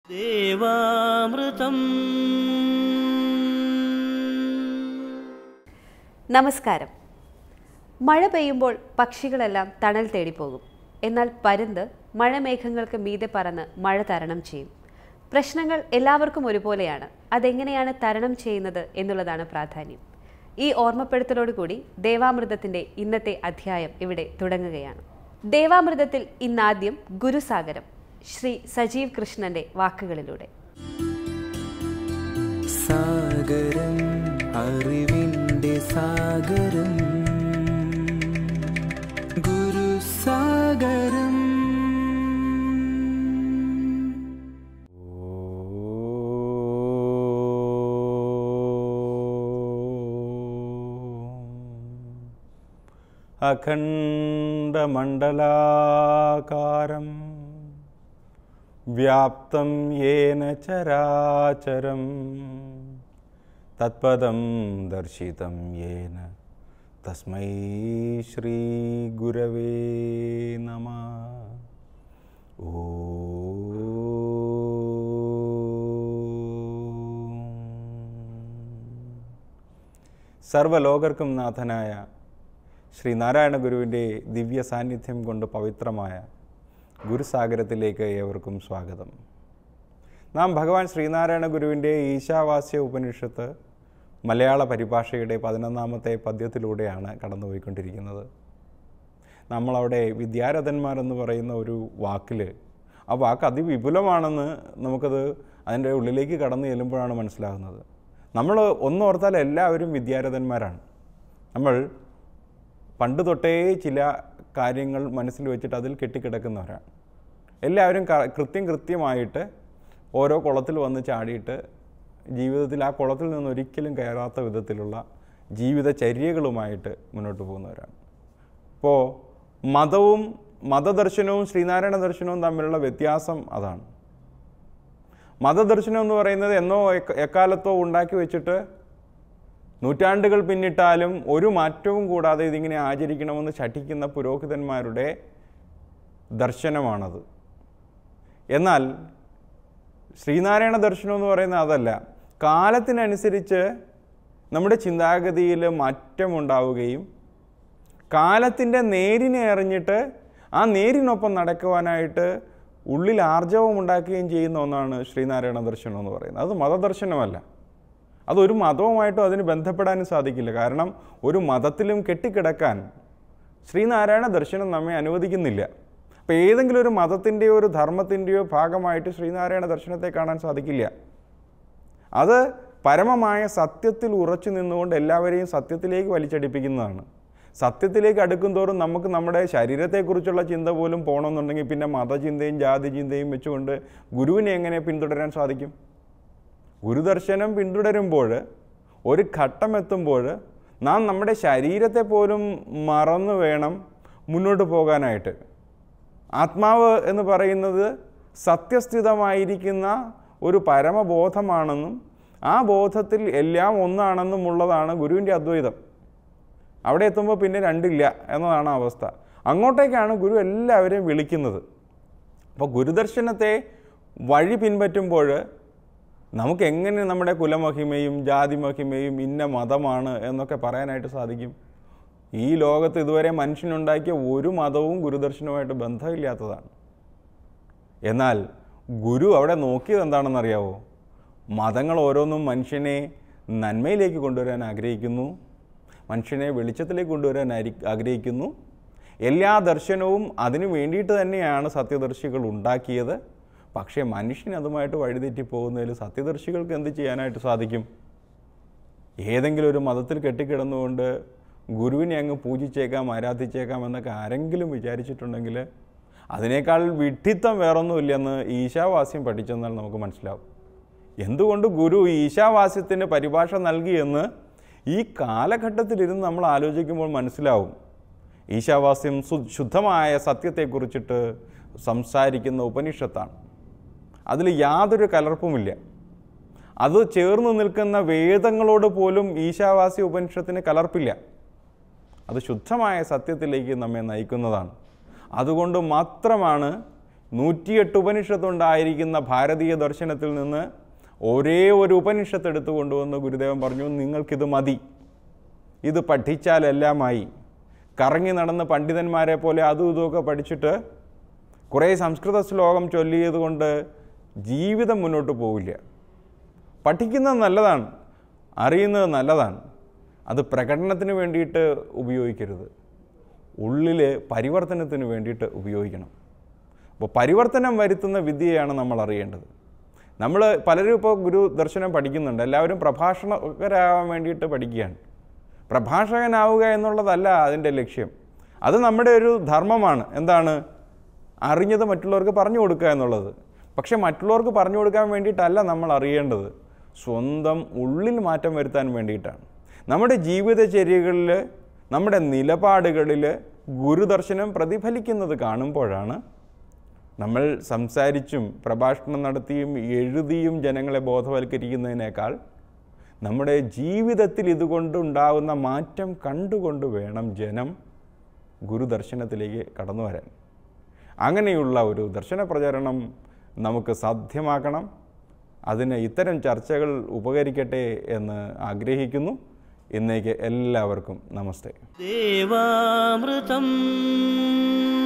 ദേവാമൃതം നമസ്കാരം മഴ പെയ്യുമ്പോൾ പക്ഷികളെല്ലാം തണൽ തേടിപ്പോകും എന്നാൽ പരുന്ത് മഴമേഘങ്ങൾക്ക് മീതെ പറന്ന് മഴ തരണം ചെയ്യും പ്രശ്നങ്ങൾ എല്ലാവർക്കും ഒരുപോലെയാണ് അതെങ്ങനെയാണ് തരണം ചെയ്യുന്നത് എന്നുള്ളതാണ് പ്രാധാന്യം ഈ ഓർമ്മപ്പെടുത്തലോടുകൂടി ദേവാമൃതത്തിന്റെ ഇന്നത്തെ അധ്യായം ഇവിടെ തുടങ്ങുകയാണ് ദേവാമൃതത്തിൽ ഇന്നാദ്യം ഗുരുസാഗരം ശ്രീ സജീവ് കൃഷ്ണന്റെ വാക്കുകളിലൂടെ സാഗരം അറിവിൻ്റെ സാഗരം ഗുരുസാഗരം അഖണ്ഡമണ്ഡലാകാരം വ്യാപ്തം യേന ചരാചരം തത്പദം ദർശിതം യേന തസ്മൈ ശ്രീ ഗുരവേ നമ സർവലോകർക്കും നാഥനായ ശ്രീ നാരായണ ഗുരുവിൻ്റെ ദിവ്യ സാന്നിധ്യം കൊണ്ട് പവിത്രമായ ഗുരുസാഗരത്തിലേക്ക് ഏവർക്കും സ്വാഗതം നാം ഭഗവാൻ ശ്രീനാരായണ ഗുരുവിൻ്റെ ഈശാവാസ്യ ഉപനിഷത്ത് മലയാള പരിഭാഷയുടെ പതിനൊന്നാമത്തെ പദ്യത്തിലൂടെയാണ് കടന്നുപോയിക്കൊണ്ടിരിക്കുന്നത് നമ്മളവിടെ വിദ്യാരഥന്മാർ എന്ന് പറയുന്ന ഒരു വാക്കിൽ ആ വാക്ക് അതിവിപുലമാണെന്ന് നമുക്കത് അതിൻ്റെ ഉള്ളിലേക്ക് കടന്നു ചെല്ലുമ്പോഴാണ് മനസ്സിലാകുന്നത് നമ്മൾ ഒന്നോർത്താൽ എല്ലാവരും വിദ്യാരഥന്മാരാണ് നമ്മൾ പണ്ട് തൊട്ടേ ചില കാര്യങ്ങൾ മനസ്സിൽ വെച്ചിട്ട് അതിൽ കെട്ടിക്കിടക്കുന്നവരാണ് എല്ലാവരും ക- കൃത്യം കൃത്യമായിട്ട് ഓരോ കുളത്തിൽ വന്ന് ചാടിയിട്ട് ജീവിതത്തിൽ ആ കുളത്തിൽ നിന്ന് ഒരിക്കലും കയറാത്ത വിധത്തിലുള്ള ജീവിതചര്യകളുമായിട്ട് മുന്നോട്ട് പോകുന്നവരാണ് ഇപ്പോൾ മതവും മതദർശനവും ശ്രീനാരായണ ദർശനവും തമ്മിലുള്ള വ്യത്യാസം അതാണ് മതദർശനം എന്ന് പറയുന്നത് എന്നോ എക്ക- എക്കാലത്തോ ഉണ്ടാക്കി വെച്ചിട്ട് നൂറ്റാണ്ടുകൾ പിന്നിട്ടാലും ഒരു മാറ്റവും കൂടാതെ ഇതിങ്ങനെ ആചരിക്കണമെന്ന് ശഠിക്കുന്ന പുരോഹിതന്മാരുടെ ദർശനമാണത് എന്നാൽ ശ്രീനാരായണ ദർശനം എന്ന് പറയുന്നത് അതല്ല കാലത്തിനനുസരിച്ച് നമ്മുടെ ചിന്താഗതിയിൽ മാറ്റമുണ്ടാവുകയും കാലത്തിൻ്റെ നേരിനെ അറിഞ്ഞിട്ട് ആ നേരിനൊപ്പം നടക്കുവാനായിട്ട് ഉള്ളിൽ ആർജവം ഉണ്ടാക്കുകയും ചെയ്യുന്ന ഒന്നാണ് ശ്രീനാരായണ ദർശനം എന്ന് പറയുന്നത് അത് മതദർശനമല്ല അതൊരു മതവുമായിട്ടും അതിന് ബന്ധപ്പെടാനും സാധിക്കില്ല കാരണം ഒരു മതത്തിലും കെട്ടിക്കിടക്കാൻ ശ്രീനാരായണ ദർശനം നമ്മെ അനുവദിക്കുന്നില്ല അപ്പോൾ ഏതെങ്കിലും ഒരു മതത്തിൻ്റെയോ ഒരു ധർമ്മത്തിൻ്റെയോ ഭാഗമായിട്ട് ശ്രീനാരായണ ദർശനത്തെ കാണാൻ സാധിക്കില്ല അത് പരമമായ സത്യത്തിൽ ഉറച്ചു നിന്നുകൊണ്ട് എല്ലാവരെയും സത്യത്തിലേക്ക് വലിച്ചടിപ്പിക്കുന്നതാണ് സത്യത്തിലേക്ക് അടുക്കും തോറും നമുക്ക് നമ്മുടെ ശരീരത്തെക്കുറിച്ചുള്ള ചിന്ത പോലും പോകണമെന്നുണ്ടെങ്കിൽ പിന്നെ മതചിന്തയും ജാതി ചിന്തയും വെച്ചുകൊണ്ട് ഗുരുവിനെ എങ്ങനെ പിന്തുടരാൻ സാധിക്കും ഗുരുദർശനം പിന്തുടരുമ്പോൾ ഒരു ഘട്ടം എത്തുമ്പോൾ നാം നമ്മുടെ ശരീരത്തെ പോലും മറന്നു വേണം മുന്നോട്ട് പോകാനായിട്ട് ആത്മാവ് എന്ന് പറയുന്നത് സത്യസ്ഥിതമായിരിക്കുന്ന ഒരു പരമബോധമാണെന്നും ആ ബോധത്തിൽ എല്ലാം ഒന്നാണെന്നും ഉള്ളതാണ് ഗുരുവിൻ്റെ അദ്വൈതം അവിടെ എത്തുമ്പോൾ പിന്നെ രണ്ടില്ല എന്നതാണ് ആ അവസ്ഥ അങ്ങോട്ടേക്കാണ് ഗുരു എല്ലാവരെയും വിളിക്കുന്നത് അപ്പോൾ ഗുരുദർശനത്തെ വഴി പിൻപറ്റുമ്പോൾ നമുക്ക് എങ്ങനെ നമ്മുടെ കുലമഹിമയും ജാതിമഹിമയും ഇന്ന മതമാണ് എന്നൊക്കെ പറയാനായിട്ട് സാധിക്കും ഈ ലോകത്ത് ഇതുവരെ മനുഷ്യനുണ്ടാക്കിയ ഒരു മതവും ഗുരുദർശനവുമായിട്ട് ബന്ധമില്ലാത്തതാണ് എന്നാൽ ഗുരു അവിടെ നോക്കിയത് എന്താണെന്നറിയാവോ മതങ്ങൾ ഓരോന്നും മനുഷ്യനെ നന്മയിലേക്ക് കൊണ്ടുവരാൻ ആഗ്രഹിക്കുന്നു മനുഷ്യനെ വെളിച്ചത്തിലേക്ക് കൊണ്ടുവരാൻ ആരി- ആഗ്രഹിക്കുന്നു എല്ലാ ദർശനവും അതിനു വേണ്ടിയിട്ട് തന്നെയാണ് സത്യദർശികൾ ഉണ്ടാക്കിയത് പക്ഷേ മനുഷ്യൻ അതുമായിട്ട് വഴിതെറ്റി പോകുന്നതിൽ സത്യദർശികൾക്ക് എന്ത് ചെയ്യാനായിട്ട് സാധിക്കും ഏതെങ്കിലും ഒരു മതത്തിൽ കെട്ടിക്കിടന്നുകൊണ്ട് ഗുരുവിനെ അങ്ങ് പൂജിച്ചേക്കാം ആരാധിച്ചേക്കാം എന്നൊക്കെ ആരെങ്കിലും വിചാരിച്ചിട്ടുണ്ടെങ്കിൽ അതിനേക്കാൾ വിഡ്ഢിത്തം വേറൊന്നുമില്ലെന്ന് ഈശാവാസ്യം പഠിച്ചെന്നാൽ നമുക്ക് മനസ്സിലാവും എന്തുകൊണ്ട് ഗുരു ഈശാവാസ്യത്തിന് പരിഭാഷ നൽകിയെന്ന് ഈ കാലഘട്ടത്തിലിരുന്ന് നമ്മൾ ആലോചിക്കുമ്പോൾ മനസ്സിലാവും ഈശാവാസ്യം സു- ശുദ്ധമായ സത്യത്തെക്കുറിച്ചിട്ട് സംസാരിക്കുന്ന ഉപനിഷത്താണ് അതിൽ യാതൊരു കലർപ്പുമില്ല അത് ചേർന്ന് നിൽക്കുന്ന വേദങ്ങളോട് പോലും ഈശാവാസ്യ ഉപനിഷത്തിന് കലർപ്പില്ല അത് ശുദ്ധമായ സത്യത്തിലേക്ക് നമ്മെ നയിക്കുന്നതാണ് അതുകൊണ്ട് മാത്രമാണ് നൂറ്റിയെട്ട് ഉപനിഷത്തുണ്ടായിരിക്കുന്ന ഭാരതീയ ദർശനത്തിൽ നിന്ന് ഒരേ ഒരു ഉപനിഷത്ത് എടുത്തു കൊണ്ടുവന്ന് ഗുരുദേവൻ പറഞ്ഞു നിങ്ങൾക്കിത് മതി ഇത് പഠിച്ചാൽ എല്ലാമായി കറങ്ങി നടന്ന് പണ്ഡിതന്മാരെ പോലെ അതും ഇതുമൊക്കെ പഠിച്ചിട്ട് കുറേ സംസ്കൃത ശ്ലോകം ചൊല്ലിയത് കൊണ്ട് ജീവിതം മുന്നോട്ട് പോവില്ല പഠിക്കുന്നത് നല്ലതാണ് അറിയുന്നത് നല്ലതാണ് അത് പ്രകടനത്തിന് വേണ്ടിയിട്ട് ഉപയോഗിക്കരുത് ഉള്ളിൽ പരിവർത്തനത്തിന് വേണ്ടിയിട്ട് ഉപയോഗിക്കണം അപ്പോൾ പരിവർത്തനം വരുത്തുന്ന വിദ്യയാണ് നമ്മൾ അറിയേണ്ടത് നമ്മൾ പലരും ഇപ്പോൾ ഗുരു ദർശനം പഠിക്കുന്നുണ്ട് എല്ലാവരും പ്രഭാഷണകരാകാൻ വേണ്ടിയിട്ട് പഠിക്കുകയാണ് പ്രഭാഷകനാവുക എന്നുള്ളതല്ല അതിൻ്റെ ലക്ഷ്യം അത് നമ്മുടെ ഒരു ധർമ്മമാണ് എന്താണ് അറിഞ്ഞത് മറ്റുള്ളവർക്ക് പറഞ്ഞു കൊടുക്കുക എന്നുള്ളത് പക്ഷെ മറ്റുള്ളവർക്ക് പറഞ്ഞു കൊടുക്കാൻ വേണ്ടിയിട്ടല്ല നമ്മൾ അറിയേണ്ടത് സ്വന്തം ഉള്ളിൽ മാറ്റം വരുത്താൻ വേണ്ടിയിട്ടാണ് നമ്മുടെ ജീവിതചര്യകളിൽ നമ്മുടെ നിലപാടുകളിൽ ഗുരുദർശനം പ്രതിഫലിക്കുന്നത് കാണുമ്പോഴാണ് നമ്മൾ സംസാരിച്ചും പ്രഭാഷണം നടത്തിയും എഴുതിയും ജനങ്ങളെ ബോധവൽക്കരിക്കുന്നതിനേക്കാൾ നമ്മുടെ ജീവിതത്തിൽ ഇതുകൊണ്ടുണ്ടാകുന്ന മാറ്റം കണ്ടുകൊണ്ട് വേണം ജനം ഗുരുദർശനത്തിലേക്ക് കടന്നു വരാൻ അങ്ങനെയുള്ള ഒരു ദർശന പ്രചരണം നമുക്ക് സാധ്യമാക്കണം അതിന് ഇത്തരം ചർച്ചകൾ ഉപകരിക്കട്ടെ എന്ന് ആഗ്രഹിക്കുന്നു ഇന്നേക്ക് എല്ലാവർക്കും നമസ്തേ देवामृतम्